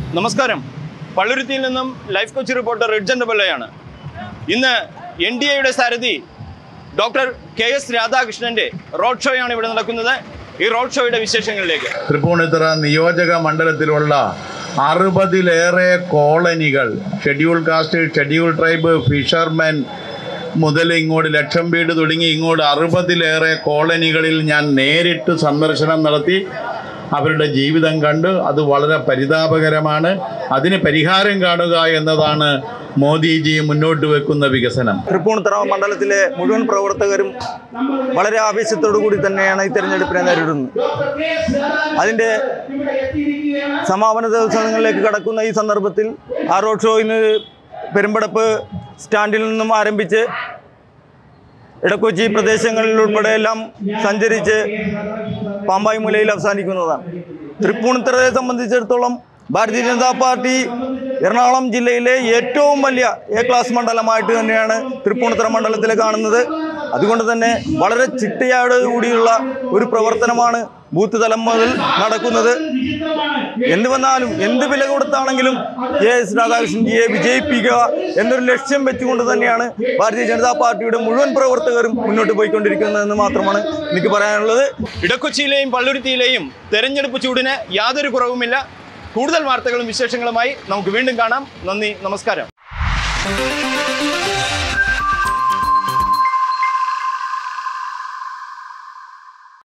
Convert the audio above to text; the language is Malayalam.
നമസ്കാരം പള്ളുരുത്തിയിൽ നിന്നും ലൈഫ് കോച്ച് റിപ്പോർട്ടർ റിഡ്ജൻ പിള്ളയാണ് ഇന്ന് എൻ ഡി എയുടെ സാരഥി ഡോക്ടർ കെ എസ് രാധാകൃഷ്ണന്റെ റോഡ് ഷോയാണ് ഇവിടെ നടക്കുന്നത് ഈ റോഡ് ഷോയുടെ വിശേഷങ്ങളിലേക്ക് തൃപ്പൂണിത്തുറ നിയോജക മണ്ഡലത്തിലുള്ള അറുപതിലേറെ കോളനികൾ schedule caste schedule tribe fishermen മുതൽ ഇങ്ങോട്ട് ലക്ഷം വീട് തുടങ്ങി ഇങ്ങോട്ട് അറുപതിലേറെ കോളനികളിൽ ഞാൻ നേരിട്ട് സന്ദർശനം നടത്തി അവരുടെ ജീവിതം കണ്ട് അത് വളരെ പരിതാപകരമാണ് അതിന് പരിഹാരം കാണുക എന്നതാണ് മോദിജി മുന്നോട്ട് വെക്കുന്ന വികസനം തൃപ്പൂണിത്തുറ മണ്ഡലത്തിലെ മുഴുവൻ പ്രവർത്തകരും വളരെ ആവേശത്തോടു കൂടി തന്നെയാണ് ഈ തെരഞ്ഞെടുപ്പിനെ നേരിടുന്നത് അതിൻ്റെ സമാപന ദിവസങ്ങളിലേക്ക് കടക്കുന്ന ഈ സന്ദർഭത്തിൽ ആ റോഡ് ഷോയിന് പെരുമ്പടപ്പ് സ്റ്റാൻഡിൽ നിന്നും ആരംഭിച്ച് ഇടക്കൊച്ചി പ്രദേശങ്ങളിൽ ഉൾപ്പെടെ എല്ലാം സഞ്ചരിച്ച് പാമ്പായി മുലയിൽ അവസാനിക്കുന്നതാണ് തൃപ്പൂണിത്തുറയെ സംബന്ധിച്ചിടത്തോളം ഭാരതീയ ജനതാ പാർട്ടി എറണാകുളം ജില്ലയിലെ ഏറ്റവും വലിയ എ ക്ലാസ് മണ്ഡലമായിട്ട് തന്നെയാണ് തൃപ്പൂണിത്തുറ മണ്ഡലത്തിൽ കാണുന്നത് അതുകൊണ്ട് തന്നെ വളരെ ചിട്ടയോട് കൂടിയുള്ള ഒരു പ്രവർത്തനമാണ് ബൂത്ത് തലം മുതൽ നടക്കുന്നത് എന്ത് വന്നാലും എന്ത് വില കൊടുത്താണെങ്കിലും കെ എസ് രാധാകൃഷ്ണൻജിയെ വിജയിപ്പിക്കുക എന്നൊരു ലക്ഷ്യം വെച്ചുകൊണ്ട് തന്നെയാണ് ഭാരതീയ ജനതാ പാർട്ടിയുടെ മുഴുവൻ പ്രവർത്തകരും മുന്നോട്ട് പോയിക്കൊണ്ടിരിക്കുന്നതെന്ന് മാത്രമാണ് എനിക്ക് പറയാനുള്ളത് ഇടക്കൊച്ചിയിലെയും പള്ളുരുത്തിയിലെയും തെരഞ്ഞെടുപ്പ് ചൂടിന് യാതൊരു കുറവുമില്ല കൂടുതൽ വാർത്തകളും വിശേഷങ്ങളുമായി നമുക്ക് വീണ്ടും കാണാം നന്ദി നമസ്കാരം